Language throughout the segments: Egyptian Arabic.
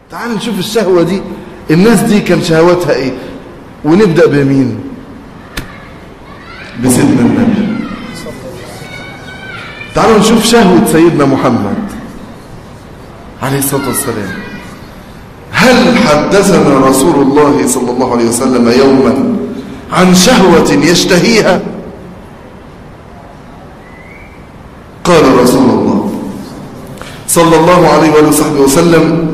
تعال نشوف الشهوة دي الناس دي كان شهواتها ايه ونبدأ بمين بسيدنا النبي تعالوا نشوف شهوة سيدنا محمد عليه الصلاة والسلام هل حدثنا رسول الله صلى الله عليه وسلم يوما عن شهوة يشتهيها قال رسول الله صلى الله عليه وآله وصحبه وسلم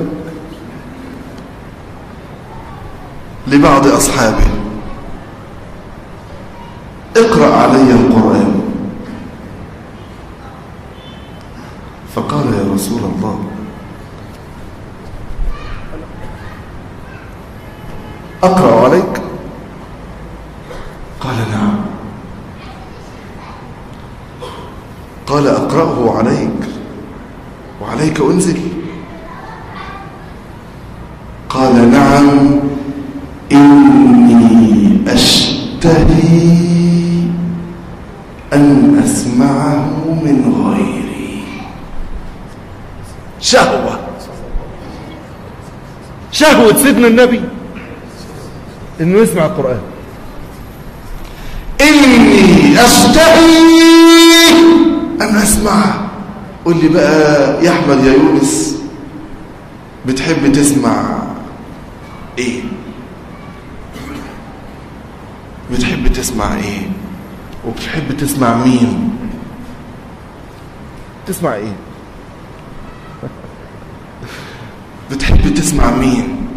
لبعض أصحابه اقرأ علي القرآن فقال يا رسول الله أقرأ عليك قال نعم قال أقرأه عليك وعليك أنزل قال نعم إني أشتهي أن أسمعه من غيري شهوة شهوة سيدنا النبي انه يسمع القرآن إني أشتهي أن أسمعه قل لي بقى يا أحمد يا يونس بتحب تسمع إيه بتحب تسمع إيه وبتحب تسمع مين تسمع إيه بتحب تسمع مين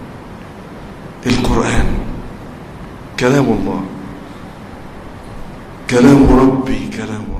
القرآن كلام الله كلام ربي كلام